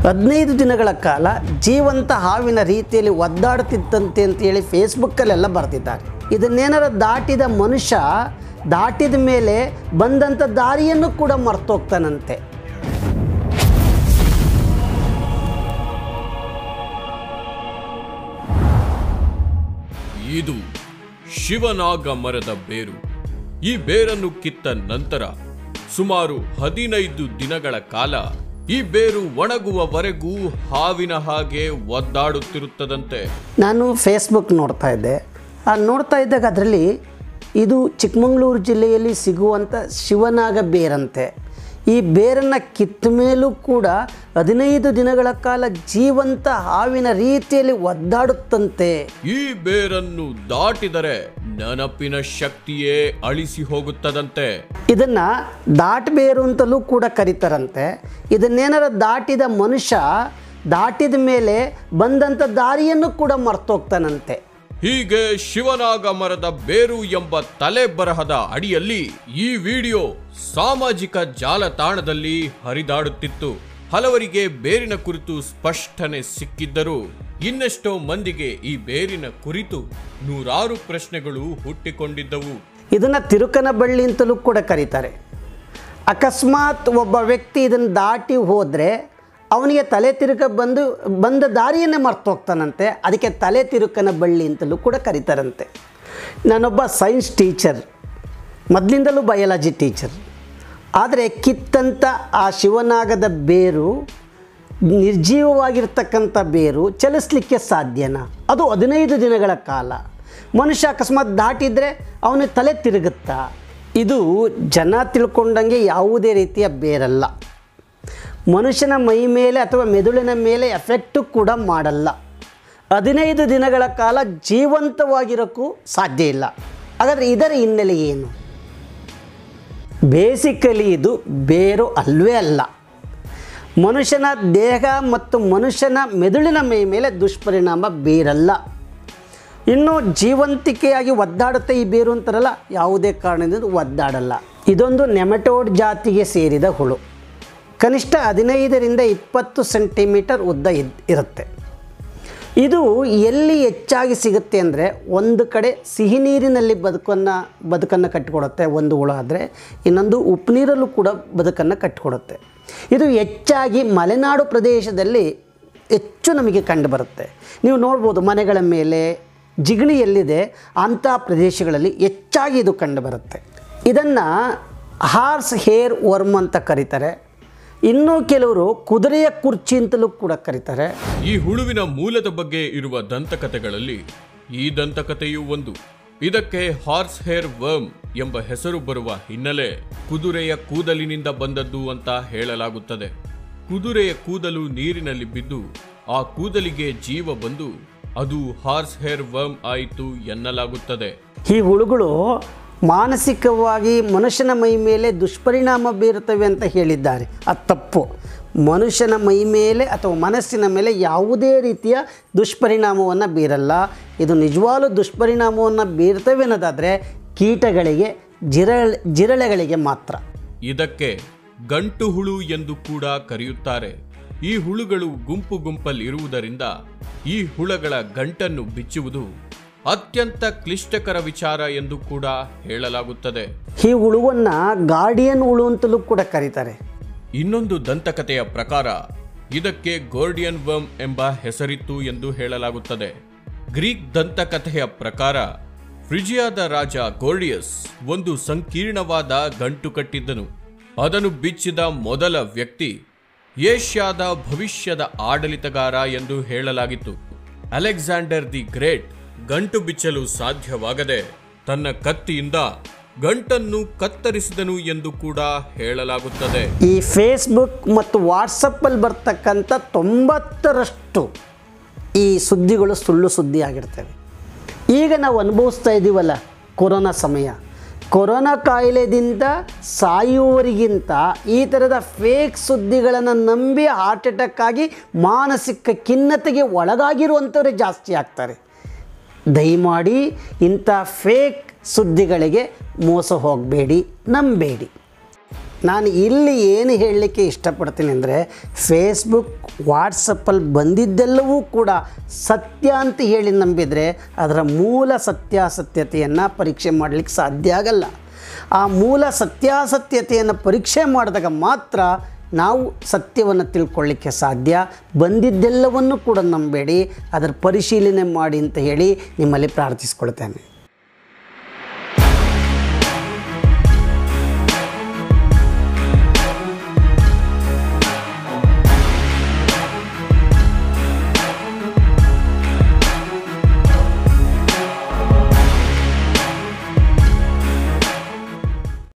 ಹದಿನೈದು ದಿನಗಳ ಕಾಲ ಜೀವಂತ ಹಾವಿನ ರೀತಿಯಲ್ಲಿ ಒದ್ದಾಡುತ್ತಿದ್ದಂತೆ ಅಂತೇಳಿ ಫೇಸ್ಬುಕ್ಕಲ್ಲೆಲ್ಲ ಬರೆದಿದ್ದಾರೆ ಇದನ್ನೇನಾರ ದಾಟಿದ ಮನುಷ್ಯ ದಾಟಿದ ಮೇಲೆ ಬಂದಂಥ ದಾರಿಯನ್ನು ಕೂಡ ಮರ್ತೋಗ್ತಾನಂತೆ ಇದು ಶಿವನಾಗ ಮರದ ಬೇರು ಈ ಬೇರನ್ನು ಕಿತ್ತ ನಂತರ ಸುಮಾರು ಹದಿನೈದು ದಿನಗಳ ಕಾಲ ಈ ಬೇರು ಒಣಗುವವರೆಗೂ ಹಾವಿನ ಹಾಗೆ ಒದ್ದಾಡುತ್ತಿರುತ್ತದಂತೆ ನಾನು ಫೇಸ್ಬುಕ್ ನೋಡ್ತಾ ಇದ್ದೆ ಆ ನೋಡ್ತಾ ಇದ್ದಾಗ ಅದರಲ್ಲಿ ಇದು ಚಿಕ್ಕಮಗಳೂರು ಜಿಲ್ಲೆಯಲ್ಲಿ ಸಿಗುವಂಥ ಶಿವನಾಗ ಬೇರಂತೆ ಈ ಬೇರನ್ನು ಕಿತ್ತ ಮೇಲೂ ಕೂಡ ಹದಿನೈದು ದಿನಗಳ ಕಾಲ ಜೀವಂತ ಹಾವಿನ ರೀತಿಯಲ್ಲಿ ಒದ್ದಾಡುತ್ತಂತೆ ಈ ಬೇರನ್ನು ದಾಟಿದರೆ ನೆನಪಿನ ಶಕ್ತಿಯೇ ಅಳಿಸಿ ಹೋಗುತ್ತದಂತೆ ಇದನ್ನು ದಾಟಬೇರು ಅಂತಲೂ ಕೂಡ ಕರೀತಾರಂತೆ ಇದನ್ನೇನಾರ ದಾಟಿದ ಮನುಷ್ಯ ದಾಟಿದ ಮೇಲೆ ಬಂದಂಥ ದಾರಿಯನ್ನು ಕೂಡ ಮರ್ತೋಗ್ತಾನಂತೆ ಹೀಗೆ ಶಿವನಾಗ ಮರದ ಬೇರು ಎಂಬ ತಲೆ ಬರಹದ ಅಡಿಯಲ್ಲಿ ಈ ವಿಡಿಯೋ ಸಾಮಾಜಿಕ ಜಾಲತಾಣದಲ್ಲಿ ಹರಿದಾಡುತ್ತಿತ್ತು ಹಲವರಿಗೆ ಬೇರಿನ ಕುರಿತು ಸ್ಪಷ್ಟನೆ ಸಿಕ್ಕಿದ್ದರೂ ಇನ್ನೆಷ್ಟೋ ಮಂದಿಗೆ ಈ ಬೇರಿನ ಕುರಿತು ನೂರಾರು ಪ್ರಶ್ನೆಗಳು ಹುಟ್ಟಿಕೊಂಡಿದ್ದವು ಇದನ್ನು ತಿರುಕನ ಬಳ್ಳಿ ಅಂತಲೂ ಕೂಡ ಕರೀತಾರೆ ಅಕಸ್ಮಾತ್ ಒಬ್ಬ ವ್ಯಕ್ತಿ ಇದನ್ನು ದಾಟಿ ಹೋದರೆ ಅವನಿಗೆ ತಲೆ ತಿರುಕ ಬಂದು ಬಂದ ದಾರಿಯನ್ನೇ ಮರ್ತೋಗ್ತಾನಂತೆ ಅದಕ್ಕೆ ತಲೆ ತಿರುಕನ ಬಳ್ಳಿ ಅಂತಲೂ ಕೂಡ ಕರೀತಾರಂತೆ ನಾನೊಬ್ಬ ಸೈನ್ಸ್ ಟೀಚರ್ ಮೊದಲಿಂದಲೂ ಬಯಾಲಜಿ ಟೀಚರ್ ಆದರೆ ಕಿತ್ತಂಥ ಆ ಶಿವನಾಗದ ಬೇರು ನಿರ್ಜೀವವಾಗಿರ್ತಕ್ಕಂಥ ಬೇರು ಚಲಿಸ್ಲಿಕ್ಕೆ ಸಾಧ್ಯನಾ ಅದು ಹದಿನೈದು ದಿನಗಳ ಕಾಲ ಮನುಷ್ಯ ಅಕಸ್ಮಾತ್ ದಾಟಿದರೆ ಅವನ ತಲೆ ತಿರುಗುತ್ತಾ ಇದು ಜನ ತಿಳ್ಕೊಂಡಂಗೆ ಯಾವುದೇ ರೀತಿಯ ಬೇರಲ್ಲ ಮನುಷ್ಯನ ಮೈ ಮೇಲೆ ಅಥವಾ ಮೆದುಳಿನ ಮೇಲೆ ಎಫೆಕ್ಟು ಕೂಡ ಮಾಡಲ್ಲ ಹದಿನೈದು ದಿನಗಳ ಕಾಲ ಜೀವಂತವಾಗಿರೋಕ್ಕೂ ಸಾಧ್ಯ ಇಲ್ಲ ಹಾಗಾದರೆ ಇದರ ಹಿನ್ನೆಲೆ ಏನು ಬೇಸಿಕಲಿ ಇದು ಬೇರು ಅಲ್ವೇ ಅಲ್ಲ ಮನುಷ್ಯನ ದೇಹ ಮತ್ತು ಮನುಷ್ಯನ ಮೆದುಳಿನ ಮೈ ಮೇಲೆ ದುಷ್ಪರಿಣಾಮ ಬೀರಲ್ಲ ಇನ್ನು ಜೀವಂತಿಕೆಯಾಗಿ ಒದ್ದಾಡುತ್ತೆ ಈ ಬೇರು ಅಂತಾರಲ್ಲ ಯಾವುದೇ ಕಾರಣದಿಂದ ಒದ್ದಾಡಲ್ಲ ಇದೊಂದು ನೆಮಟೋಡ್ ಜಾತಿಗೆ ಸೇರಿದ ಹುಳು ಕನಿಷ್ಠ ಹದಿನೈದರಿಂದ ಇಪ್ಪತ್ತು ಸೆಂಟಿಮೀಟರ್ ಉದ್ದ ಇದ್ ಇರುತ್ತೆ ಇದು ಎಲ್ಲಿ ಹೆಚ್ಚಾಗಿ ಸಿಗುತ್ತೆ ಅಂದರೆ ಒಂದು ಕಡೆ ಸಿಹಿ ನೀರಿನಲ್ಲಿ ಬದುಕನ್ನು ಬದುಕನ್ನು ಕಟ್ಟಿಕೊಡುತ್ತೆ ಒಂದು ಹುಳ ಆದರೆ ಇನ್ನೊಂದು ಉಪ್ಪು ನೀರಲ್ಲೂ ಕೂಡ ಬದುಕನ್ನು ಕಟ್ಟಿಕೊಡುತ್ತೆ ಇದು ಹೆಚ್ಚಾಗಿ ಮಲೆನಾಡು ಪ್ರದೇಶದಲ್ಲಿ ಹೆಚ್ಚು ನಮಗೆ ಕಂಡುಬರುತ್ತೆ ನೀವು ನೋಡ್ಬೋದು ಮನೆಗಳ ಮೇಲೆ ಜಿಗಳಿ ಎಲ್ಲಿದೆ ಅಂಥ ಪ್ರದೇಶಗಳಲ್ಲಿ ಹೆಚ್ಚಾಗಿ ಇದು ಕಂಡುಬರುತ್ತೆ ಇದನ್ನು ಹಾರ್ಸ್ ಹೇರ್ ವರ್ಮ್ ಅಂತ ಕರೀತಾರೆ ಇನ್ನೂ ಕೆಲವರು ಕುದುರೆಯ ಕುರ್ಚಿ ಅಂತಲೂ ಕೂಡ ಕರೀತಾರೆ ಈ ಹುಳುವಿನ ಮೂಲದ ಬಗ್ಗೆ ಇರುವ ದಂತಕಥೆಗಳಲ್ಲಿ ಈ ದಂತಕಥೆಯೂ ಒಂದು ಇದಕ್ಕೆ ಹಾರ್ಸ್ ಹೇರ್ ವರ್ಮ್ ಎಂಬ ಹೆಸರು ಬರುವ ಹಿನ್ನೆಲೆ ಕುದುರೆಯ ಕೂದಲಿನಿಂದ ಬಂದದ್ದು ಅಂತ ಹೇಳಲಾಗುತ್ತದೆ ಕುದುರೆಯ ಕೂದಲು ನೀರಿನಲ್ಲಿ ಬಿದ್ದು ಆ ಕೂದಲಿಗೆ ಜೀವ ಬಂದು ಅದು ಹಾರ್ಸ್ ಹೇರ್ ವರ್ಮ್ ಆಯಿತು ಎನ್ನಲಾಗುತ್ತದೆ ಈ ಹುಳುಗಳು ಮಾನಸಿಕವಾಗಿ ಮನುಷ್ಯನ ಮೈ ಮೇಲೆ ದುಷ್ಪರಿಣಾಮ ಬೀರುತ್ತವೆ ಅಂತ ಹೇಳಿದ್ದಾರೆ ಅದು ತಪ್ಪು ಮನುಷ್ಯನ ಮೈ ಮೇಲೆ ಅಥವಾ ಮನಸ್ಸಿನ ಮೇಲೆ ಯಾವುದೇ ರೀತಿಯ ದುಷ್ಪರಿಣಾಮವನ್ನು ಬೀರಲ್ಲ ಇದು ನಿಜವಾಗ್ಲೂ ದುಷ್ಪರಿಣಾಮವನ್ನು ಬೀರ್ತವೆ ಅನ್ನೋದಾದರೆ ಕೀಟಗಳಿಗೆ ಜಿರಳ ಜಿರಳೆಗಳಿಗೆ ಮಾತ್ರ ಇದಕ್ಕೆ ಗಂಟು ಹುಳು ಎಂದು ಕೂಡ ಕರೆಯುತ್ತಾರೆ ಈ ಹುಳುಗಳು ಗುಂಪು ಗುಂಪಲ್ಲಿ ಇರುವುದರಿಂದ ಈ ಹುಳಗಳ ಗಂಟನ್ನು ಬಿಚ್ಚುವುದು ಅತ್ಯಂತ ಕ್ಲಿಷ್ಟಕರ ವಿಚಾರ ಎಂದು ಕೂಡ ಹೇಳಲಾಗುತ್ತದೆ ಈ ಹುಳುವನ್ನು ಗಾರ್ಡಿಯನ್ ಹುಳು ಅಂತಲೂ ಕೂಡ ಕರೀತಾರೆ ಇನ್ನೊಂದು ದಂತಕಥೆಯ ಪ್ರಕಾರ ಇದಕ್ಕೆ ಗೋರ್ಡಿಯನ್ ವರ್ಮ್ ಎಂಬ ಹೆಸರಿತ್ತು ಎಂದು ಹೇಳಲಾಗುತ್ತದೆ ಗ್ರೀಕ್ ದಂತಕಥೆಯ ಪ್ರಕಾರ ಫ್ರಿಜಿಯಾದ ರಾಜ ಗೋರ್ಡಿಯಸ್ ಒಂದು ಸಂಕೀರ್ಣವಾದ ಗಂಟು ಕಟ್ಟಿದ್ದನು ಅದನ್ನು ಬಿಚ್ಚಿದ ಮೊದಲ ವ್ಯಕ್ತಿ ಏಷ್ಯಾದ ಭವಿಷ್ಯದ ಆಡಳಿತಗಾರ ಎಂದು ಹೇಳಲಾಗಿತ್ತು ಅಲೆಕ್ಸಾಂಡರ್ ದಿ ಗ್ರೇಟ್ ಗಂಟು ಬಿಚ್ಚಲು ಸಾಧ್ಯವಾಗದೆ ತನ್ನ ಕತ್ತಿಯಿಂದ ಗಂಟನ್ನು ಕತ್ತರಿಸಿದನು ಎಂದು ಕೂಡ ಹೇಳಲಾಗುತ್ತದೆ ಈ ಫೇಸ್ಬುಕ್ ಮತ್ತು ವಾಟ್ಸಪ್ಪಲ್ಲಿ ಬರ್ತಕ್ಕಂಥ ತೊಂಬತ್ತರಷ್ಟು ಈ ಸುದ್ದಿಗಳು ಸುಳ್ಳು ಸುದ್ದಿ ಆಗಿರ್ತವೆ ಈಗ ನಾವು ಅನುಭವಿಸ್ತಾ ಇದ್ದೀವಲ್ಲ ಕೊರೋನಾ ಸಮಯ ಕೊರೋನಾ ಕಾಯಿಲೆದಿಂದ ಸಾಯುವವರಿಗಿಂತ ಈ ಥರದ ಫೇಕ್ ಸುದ್ದಿಗಳನ್ನು ನಂಬಿ ಹಾರ್ಟ್ ಅಟ್ಯಾಕ್ ಆಗಿ ಮಾನಸಿಕ ಖಿನ್ನತೆಗೆ ಒಳಗಾಗಿರುವಂಥವರೇ ಜಾಸ್ತಿ ಆಗ್ತಾರೆ ದಯಮಾಡಿ ಇಂಥ ಫೇಕ್ ಸುದ್ದಿಗಳಿಗೆ ಮೋಸ ಹೋಗಬೇಡಿ ನಂಬೇಡಿ ನಾನು ಇಲ್ಲಿ ಏನು ಹೇಳಲಿಕ್ಕೆ ಇಷ್ಟಪಡ್ತೀನಿ ಅಂದರೆ ಫೇಸ್ಬುಕ್ ವಾಟ್ಸಪ್ಪಲ್ಲಿ ಬಂದಿದ್ದೆಲ್ಲವೂ ಕೂಡ ಸತ್ಯ ಅಂತ ಹೇಳಿ ನಂಬಿದರೆ ಅದರ ಮೂಲ ಸತ್ಯಾಸತ್ಯತೆಯನ್ನು ಪರೀಕ್ಷೆ ಮಾಡಲಿಕ್ಕೆ ಸಾಧ್ಯ ಆಗಲ್ಲ ಆ ಮೂಲ ಸತ್ಯಾಸತ್ಯತೆಯನ್ನು ಪರೀಕ್ಷೆ ಮಾಡಿದಾಗ ಮಾತ್ರ ನಾವು ಸತ್ಯವನ್ನು ತಿಳ್ಕೊಳ್ಳಿಕ್ಕೆ ಸಾಧ್ಯ ಬಂದಿದ್ದೆಲ್ಲವನ್ನು ಕೂಡ ನಂಬೇಡಿ ಅದರ ಪರಿಶೀಲನೆ ಮಾಡಿ ಅಂತ ಹೇಳಿ ನಿಮ್ಮಲ್ಲಿ ಪ್ರಾರ್ಥಿಸ್ಕೊಳ್ತೇನೆ